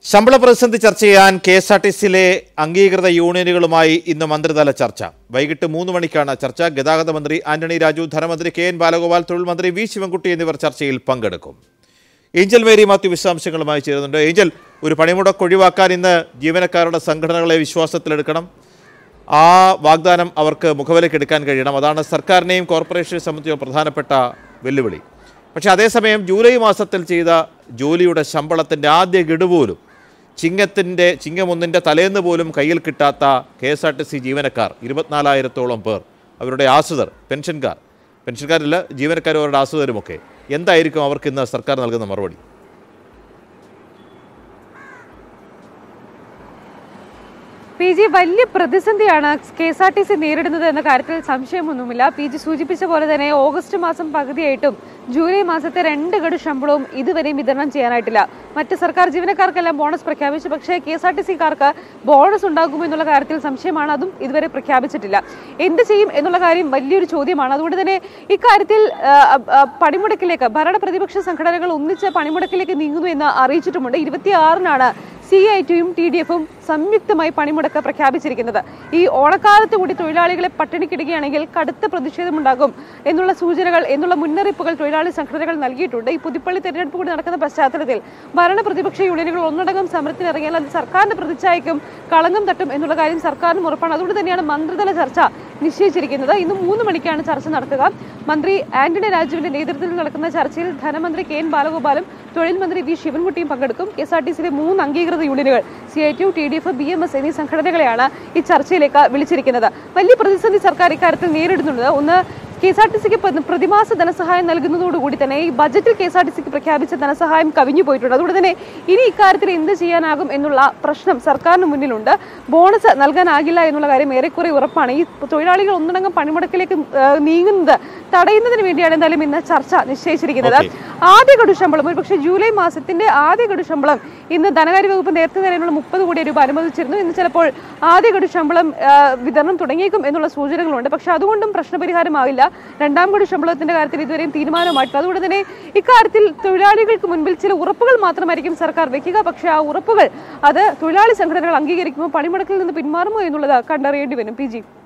ശമ്പള പ്രതിസന്ധി ചർച്ച ചെയ്യാൻ കെ എസ് ആർ ടി സിയിലെ അംഗീകൃത യൂണിയനുകളുമായി ഇന്ന് മന്ത്രിതല ചർച്ച വൈകിട്ട് മൂന്ന് മണിക്കാണ് ചർച്ച ഗതാഗത മന്ത്രി ആന്റണി രാജു ധനമന്ത്രി കെ എൻ ബാലഗോപാൽ തൊഴിൽ മന്ത്രി വി ശിവൻകുട്ടി എന്നിവർ ചർച്ചയിൽ പങ്കെടുക്കും ഏഞ്ചൽ മേരി മാത്യു വിശദാംശങ്ങളുമായി ചേരുന്നുണ്ട് ഏഞ്ചൽ ഒരു പണിമുടക്ക് ഒഴിവാക്കാൻ ഇന്ന് ജീവനക്കാരുടെ സംഘടനകളെ വിശ്വാസത്തിലെടുക്കണം ആ വാഗ്ദാനം അവർക്ക് മുഖവിലക്കെടുക്കാൻ കഴിയണം അതാണ് സർക്കാരിനെയും കോർപ്പറേഷനെ സംബന്ധിച്ച പ്രധാനപ്പെട്ട വെല്ലുവിളി പക്ഷേ അതേസമയം ജൂലൈ മാസത്തിൽ ചെയ്ത ജോലിയുടെ ശമ്പളത്തിൻ്റെ ആദ്യ ഗഡു പോലും ചിങ്ങത്തിൻ്റെ ചിങ്ങമൊന്നിൻ്റെ തലേന്ന് പോലും കയ്യിൽ കിട്ടാത്ത K S R T C ജീവനക്കാർ ഇരുപത്തിനാലായിരത്തോളം പേർ അവരുടെ ആശ്രിതർ പെൻഷൻകാർ പെൻഷൻകാരല്ല ജീവനക്കാരും അവരുടെ ആശ്രിതരുമൊക്കെ എന്തായിരിക്കും അവർക്ക് ഇന്ന് സർക്കാർ നൽകുന്ന മറുപടി പി ജി വലിയ പ്രതിസന്ധിയാണ് K S R T C നേരിടുന്നത് എന്ന കാര്യത്തിൽ സംശയമൊന്നുമില്ല പി ജി സൂചിപ്പിച്ച പോലെ തന്നെ ഓഗസ്റ്റ് മാസം പകുതിയായിട്ടും ജൂലൈ മാസത്തെ രണ്ട് ഗഡു ശമ്പളവും ഇതുവരെയും വിതരണം ചെയ്യാനായിട്ടില്ല മറ്റ് സർക്കാർ ജീവനക്കാർക്കെല്ലാം ബോണസ് പ്രഖ്യാപിച്ചു പക്ഷേ കെ എസ് ആർ ടി സിക്കാർക്ക് ബോണസ് ഉണ്ടാകുമോ എന്നുള്ള കാര്യത്തിൽ സംശയമാണ് അതും ഇതുവരെ പ്രഖ്യാപിച്ചിട്ടില്ല എന്ത് ചെയ്യും എന്നുള്ള കാര്യം വലിയൊരു ചോദ്യമാണ് അതുകൊണ്ട് തന്നെ ഇക്കാര്യത്തിൽ ആ, ആ, പണിമുടക്കിലേക്ക് ഭരണ പ്രതിപക്ഷ സംഘടനകൾ ഒന്നിച്ച് പണിമുടക്കിലേക്ക് നീങ്ങുന്നു എന്ന് അറിയിച്ചിട്ടുമുണ്ട് ഇരുപത്തിയാറിനാണ് സി ഐ ടിയും ടി ഡി എഫും സംയുക്തമായി പണിമുടക്ക് പ്രഖ്യാപിച്ചിരിക്കുന്നത് ഈ ഓണക്കാലത്ത് കൂടി തൊഴിലാളികളെ പട്ടിണിക്കിടുകയാണെങ്കിൽ കടുത്ത പ്രതിഷേധമുണ്ടാകും എന്നുള്ള സൂചനകൾ എന്നുള്ള മുന്നറിയിപ്പുകൾ തൊഴിലാളി സംഘടനകൾ നൽകിയിട്ടുണ്ട് ഈ പുതുപ്പള്ളി തെരഞ്ഞെടുപ്പ് കൂടി നടക്കുന്ന പശ്ചാത്തലത്തിൽ ഭരണ പ്രതിപക്ഷ യൂണിയനുകൾ ഒന്നടങ്കം സമരത്തിനിറങ്ങിയാൽ അത് സർക്കാരിന്റെ പ്രതിച്ഛായക്കും കളങ്കം തട്ടും എന്നുള്ള കാര്യം സർക്കാരിനും ഉറപ്പാണ് അതുകൊണ്ട് തന്നെയാണ് മന്ത്രിതല ചർച്ച നിശ്ചയിച്ചിരിക്കുന്നത് ഇന്ന് മൂന്ന് മണിക്കാണ് ചർച്ച നടക്കുക മന്ത്രി ആന്റണി രാജുവിന്റെ നേതൃത്വത്തിൽ നടക്കുന്ന ചർച്ചയിൽ ധനമന്ത്രി കെ എൻ ബാലഗോപാലും തൊഴിൽ മന്ത്രി വി ശിവൻകുട്ടിയും പങ്കെടുക്കും എസ് ആർ ടി സിയിലെ മൂന്ന് അംഗീകൃത യൂണിയനുകൾ C I T T D F B M S എന്നീ സംഘടനകളെയാണ് ഈ ചർച്ചയിലേക്ക് വിളിച്ചിരിക്കുന്നത് വലിയ പ്രതിസന്ധി സർക്കാർ ഇക്കാര്യത്തിൽ നേരിടുന്നുണ്ട് ഒന്ന് കെ എസ് ആർ ടി സിക്ക് പ്രതിമാസ ധനസഹായം നൽകുന്നതോടുകൂടി തന്നെ ഈ ബജറ്റിൽ കെ എസ് ആർ ടി സിക്ക് പ്രഖ്യാപിച്ച ധനസഹായം കവിഞ്ഞു പോയിട്ടുണ്ട് അതുകൊണ്ട് തന്നെ ഇനി ഇക്കാര്യത്തിൽ എന്ത് ചെയ്യാനാകും എന്നുള്ള പ്രശ്നം സർക്കാരിന് മുന്നിലുണ്ട് ബോണസ് നൽകാനാകില്ല എന്നുള്ള കാര്യം ഏറെക്കുറെ ഉറപ്പാണ് ഈ തൊഴിലാളികൾ ഒന്നടങ്കം പണിമുടക്കിലേക്ക് ആ, നീങ്ങുന്നത് തടയുന്നതിന് വേണ്ടിയാണ് എന്തായാലും ഇന്ന് ചർച്ച നിശ്ചയിച്ചിരിക്കുന്നത് Okay. ആദ്യ ഗഡു ശമ്പളം ഒരു പക്ഷേ ജൂലൈ മാസത്തിന്റെ ആദ്യ ഗഡു ശമ്പളം ഇന്ന് ധനകാര്യ വകുപ്പ് നേരത്തെ തരാനുള്ള മുപ്പത് കോടി രൂപ അനുവദിച്ചിരുന്നു ഇന്ന് ചിലപ്പോൾ ആദ്യ ഗഡു ശമ്പളം ആ, വിതരണം തുടങ്ങിയേക്കും എന്നുള്ള സൂചനകളുണ്ട് പക്ഷെ അതുകൊണ്ടും പ്രശ്നപരിഹാരമാവില്ല രണ്ടാം ഗഡു ശമ്പളത്തിന്റെ കാര്യത്തിൽ ഇതുവരെയും തീരുമാനമായിട്ടില്ല അതുകൊണ്ട് തന്നെ ഇക്കാര്യത്തിൽ തൊഴിലാളികൾക്ക് മുൻപിൽ ചില ഉറപ്പുകൾ മാത്രമായിരിക്കും സർക്കാർ വെക്കുക പക്ഷേ ആ ഉറപ്പുകൾ അത് തൊഴിലാളി സംഘടനകൾ അംഗീകരിക്കുമോ പണിമുടക്കിൽ നിന്ന് പിന്മാറുമോ എന്നുള്ളത് കണ്ടറിയേണ്ടി വരും പി ജി